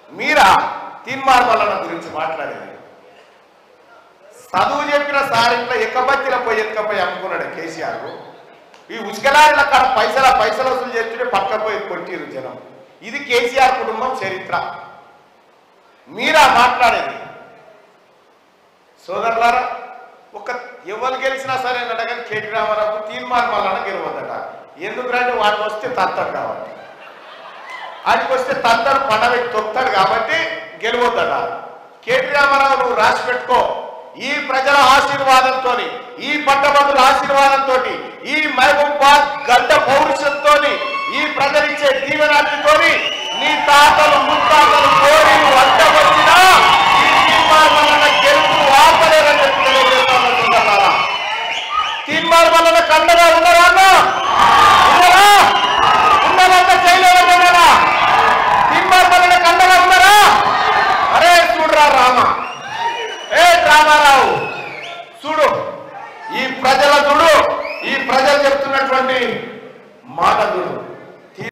మీరా తీన్మార్ వలన గురించి మాట్లాడేది చదువు చెప్పిన సార్ ఇట్లా ఎక్కబత్తిన పోయి ఎక్కపోయి అమ్ముకున్నాడు కేసీఆర్ ఈ ఉసుకలారిల కాడ పైసల పైసలు వసూలు చేస్తుంటే పక్క పోయి కొట్టిరు జనం ఇది కేసీఆర్ కుటుంబం చరిత్ర మీరా మాట్లాడేది సోదరులారా ఒక ఎవరు గెలిచినా సరే అన్నట కానీ కేటీ రామారావు తీర్మానం వలన గెలవద్దట ఎందుకంటే వాడు వస్తే తత్తడు కాబట్టి వాడికి వస్తే తత్తడు పండగ తొక్కుతాడు కాబట్టి గెలవద్దట కేటీ రామారావు నువ్వు రాసి పెట్టుకో ఈ ప్రజల ఆశీర్వాదంతో ఈ పట్టభద్రుల ఆశీర్వాదంతో ఈ మహబూబాద్ గడ్డ పౌరుషంతో ఈ ప్రజలిచ్చే దీవెనాటితో నీ తాతలు ముత్తాతలు కోరి వంట వచ్చినా ఈ తీర్మానం వలన గెలుపు ఆపలేరని చెప్పి తెలియజేస్తాను సోదరులారా. తీర్మానం వలన కండగా ఉన్నారా అన్న? ఉన్నారా ఉన్నారంతా చేయలేరు ఉన్నారా తీర్మానం వలన కండగా ఉన్నారా అరే చూడరా రామ ఏ రామారావు చూడు ఈ ప్రజల చూడు ఈ ప్రజలు చెప్తున్నటువంటి మాట చూడు